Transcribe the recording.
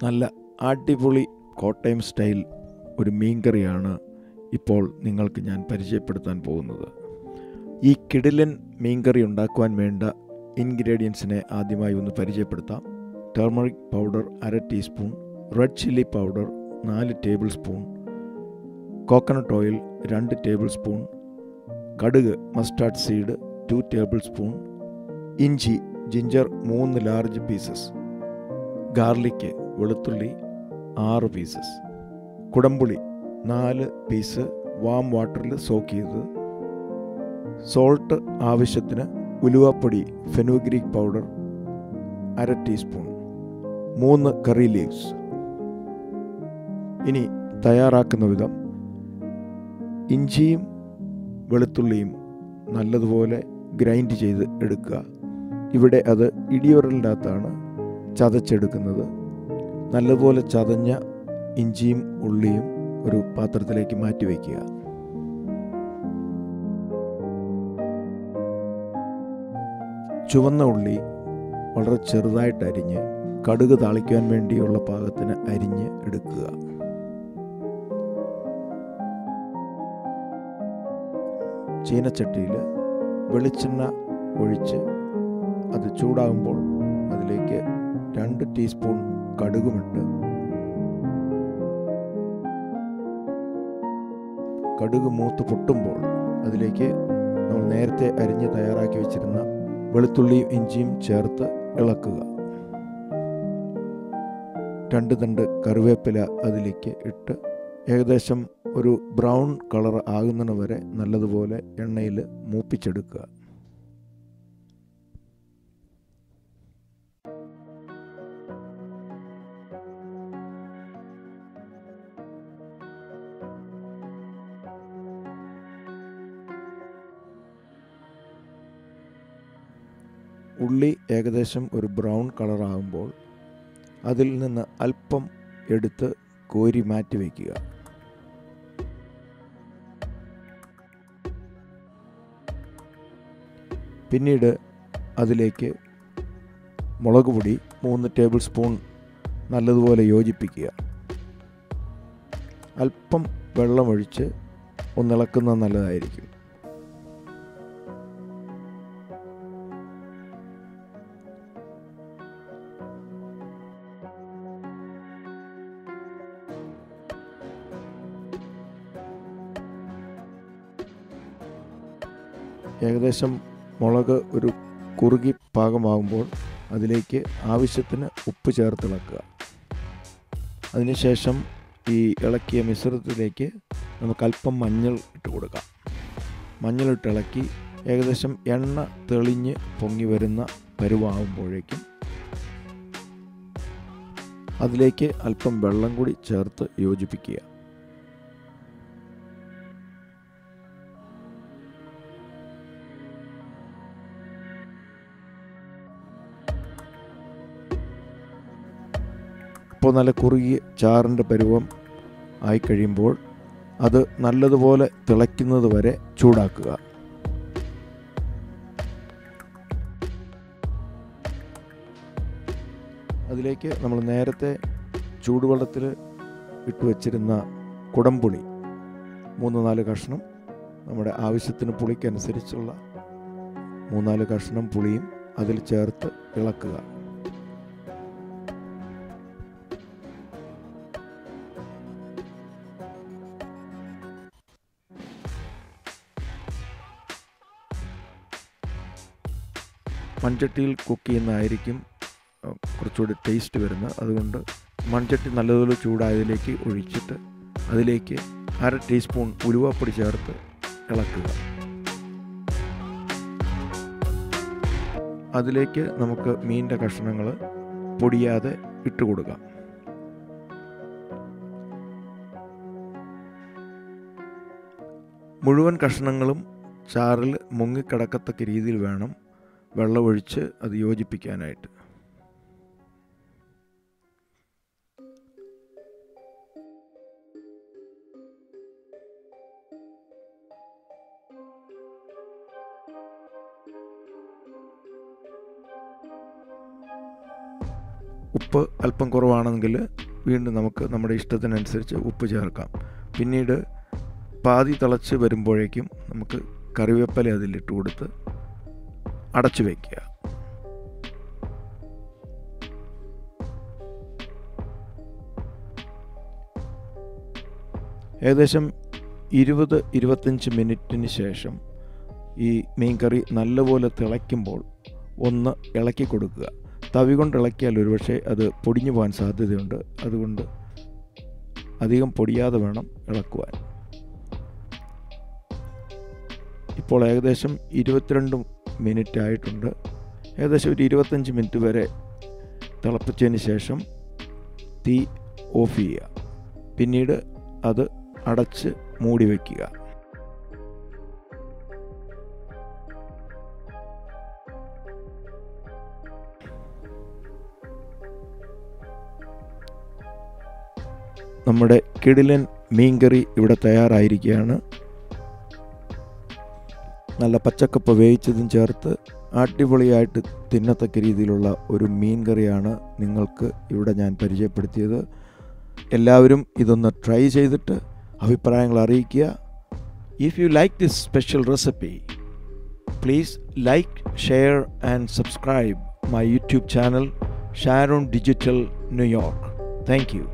നല്ല അടിപൊളി കോട്ടയം സ്റ്റൈൽ ഒരു മീൻകറിയാണ് ഇപ്പോൾ നിങ്ങൾക്ക് ഞാൻ പരിചയപ്പെടുത്താൻ പോകുന്നത് ഈ കിടിലൻ മീൻകറി ഉണ്ടാക്കുവാൻ വേണ്ട ഇൻഗ്രീഡിയൻസിനെ ആദ്യമായി ഒന്ന് പരിചയപ്പെടുത്താം ടർമറിക് പൗഡർ അര ടീസ്പൂൺ റെഡ് ചില്ലി പൗഡർ നാല് ടേബിൾ സ്പൂൺ കോക്കനട്ട് ഓയിൽ രണ്ട് ടേബിൾ സ്പൂൺ കടുക് mustard seed two tablespoon ഇഞ്ചി ജിഞ്ചർ മൂന്ന് ലാർജ് പീസസ് ഗാർലിക്ക് വെളുത്തുള്ളി ആറ് പീസസ് കുടംപുളി നാല് പീസ് വാം വാട്ടറിൽ സോക്ക് ചെയ്തത് സോൾട്ട് ആവശ്യത്തിന് ഉലുവാപ്പൊടി ഫെനുഗ്രീക് പൗഡർ അര ടീസ്പൂൺ മൂന്ന് കറി ലീവ്സ് ഇനി തയ്യാറാക്കുന്ന വിധം ഇഞ്ചിയും വെളുത്തുള്ളിയും നല്ലതുപോലെ ഗ്രൈൻഡ് ചെയ്ത് എടുക്കുക ഇവിടെ അത് ഇടിയുരലിൻ്റെ അകത്താണ് ചതച്ചെടുക്കുന്നത് നല്ലതുപോലെ ചതഞ്ഞ ഇഞ്ചിയും ഉള്ളിയും ഒരു പാത്രത്തിലേക്ക് മാറ്റി വയ്ക്കുക ചുവന്ന ഉള്ളി വളരെ ചെറുതായിട്ട് അരിഞ്ഞ് കടുക് താളിക്കാൻ വേണ്ടിയുള്ള പാകത്തിന് അരിഞ്ഞ് എടുക്കുക ചീനച്ചട്ടിയിൽ വെളിച്ചെണ്ണ ഒഴിച്ച് അത് ചൂടാകുമ്പോൾ അതിലേക്ക് രണ്ട് ടീസ്പൂൺ കടുകുമിട്ട് കടുക് മൂത്ത് പൊട്ടുമ്പോൾ അതിലേക്ക് നമ്മൾ നേരത്തെ അരിഞ്ഞ് തയ്യാറാക്കി വെച്ചിരുന്ന വെളുത്തുള്ളിയും ഇഞ്ചിയും ചേർത്ത് ഇളക്കുക രണ്ട് തണ്ട് കറിവേപ്പില അതിലേക്ക് ഇട്ട് ഏകദേശം ഒരു ബ്രൗൺ കളർ ആകുന്നതിന് വരെ നല്ലതുപോലെ എണ്ണയിൽ മൂപ്പിച്ചെടുക്കുക ഉള്ളി ഏകദേശം ഒരു ബ്രൗൺ കളറാകുമ്പോൾ അതിൽ നിന്ന് അല്പം എടുത്ത് കോരി മാറ്റി വയ്ക്കുക പിന്നീട് അതിലേക്ക് മുളക് പൊടി മൂന്ന് ടേബിൾ സ്പൂൺ നല്ലതുപോലെ യോജിപ്പിക്കുക അല്പം വെള്ളമൊഴിച്ച് ഒന്നിളക്കുന്നത് നല്ലതായിരിക്കും ഏകദേശം മുളക് ഒരു കുറുകി പാകമാകുമ്പോൾ അതിലേക്ക് ആവശ്യത്തിന് ഉപ്പ് ചേർത്തിളക്കുക അതിനുശേഷം ഈ ഇളക്കിയ മിശ്രിതത്തിലേക്ക് നമുക്ക് അല്പം മഞ്ഞൾ ഇട്ട് കൊടുക്കാം മഞ്ഞളിട്ട് ഇളക്കി ഏകദേശം എണ്ണ തെളിഞ്ഞ് പൊങ്ങി വരുന്ന പരുവാകുമ്പോഴേക്കും അതിലേക്ക് അല്പം വെള്ളം കൂടി ചേർത്ത് യോജിപ്പിക്കുക ഇപ്പോൾ നല്ല കുറുകിയ ചാറിൻ്റെ പരുവം ആയിക്കഴിയുമ്പോൾ അത് നല്ലതുപോലെ തിളയ്ക്കുന്നത് വരെ ചൂടാക്കുക അതിലേക്ക് നമ്മൾ നേരത്തെ ചൂടുവെള്ളത്തിൽ ഇട്ട് വച്ചിരുന്ന കുടംപുളി മൂന്ന് നാല് കഷ്ണം നമ്മുടെ ആവശ്യത്തിന് പുളിക്കനുസരിച്ചുള്ള മൂന്നാല് കഷ്ണം പുളിയും അതിൽ ചേർത്ത് ഇളക്കുക മൺചട്ടിയിൽ കുക്ക് ചെയ്യുന്നതായിരിക്കും കുറച്ചുകൂടി ടേസ്റ്റ് വരുന്നത് അതുകൊണ്ട് മൺചട്ടി നല്ലതുപോലെ ചൂടായതിലേക്ക് ഒഴിച്ചിട്ട് അതിലേക്ക് അര ടീസ്പൂൺ ഉലുവാപ്പൊടി ചേർത്ത് ഇളക്കുക അതിലേക്ക് നമുക്ക് മീനിൻ്റെ കഷ്ണങ്ങൾ പൊടിയാതെ ഇട്ട് കൊടുക്കാം മുഴുവൻ കഷ്ണങ്ങളും ചാറിൽ മുങ്ങിക്കിടക്കത്തക്ക രീതിയിൽ വേണം വെള്ളമൊഴിച്ച് അത് യോജിപ്പിക്കാനായിട്ട് ഉപ്പ് അല്പം കുറവാണെങ്കിൽ വീണ്ടും നമുക്ക് നമ്മുടെ ഇഷ്ടത്തിനനുസരിച്ച് ഉപ്പ് ചേർക്കാം പിന്നീട് പാതി തിളച്ച് വരുമ്പോഴേക്കും നമുക്ക് കറിവേപ്പില അതിലിട്ട് കൊടുത്ത് അടച്ചു വയ്ക്കുക ഏകദേശം ഇരുപത് ഇരുപത്തഞ്ച് മിനിറ്റിന് ശേഷം ഈ മീൻ കറി നല്ലപോലെ തിളയ്ക്കുമ്പോൾ ഒന്ന് ഇളക്കി കൊടുക്കുക തവി കൊണ്ട് ഇളക്കിയാൽ ഒരുപക്ഷെ അത് പൊടിഞ്ഞു പോകാൻ സാധ്യതയുണ്ട് അതുകൊണ്ട് അധികം പൊടിയാതെ വേണം ഇളക്കുവാൻ ഇപ്പോൾ ഏകദേശം ഇരുപത്തിരണ്ട് മിനിറ്റ് ആയിട്ടുണ്ട് ഏകദേശം ഒരു ഇരുപത്തഞ്ച് മിനിറ്റ് വരെ തിളപ്പിച്ചതിന് ശേഷം തീ ഓഫ് ചെയ്യുക പിന്നീട് അത് അടച്ച് മൂടി വയ്ക്കുക നമ്മുടെ കിടിലൻ മീൻകറി ഇവിടെ തയ്യാറായിരിക്കുകയാണ് നല്ല പച്ചക്കപ്പ വേവിച്ചതും ചേർത്ത് അടിപൊളിയായിട്ട് തിന്നത്തക്ക രീതിയിലുള്ള ഒരു മീൻ കറിയാണ് നിങ്ങൾക്ക് ഇവിടെ ഞാൻ പരിചയപ്പെടുത്തിയത് എല്ലാവരും ഇതൊന്ന് ട്രൈ ചെയ്തിട്ട് അഭിപ്രായങ്ങൾ അറിയിക്കുക if you like this special recipe please like share and subscribe my YouTube channel Sharon digital New York thank U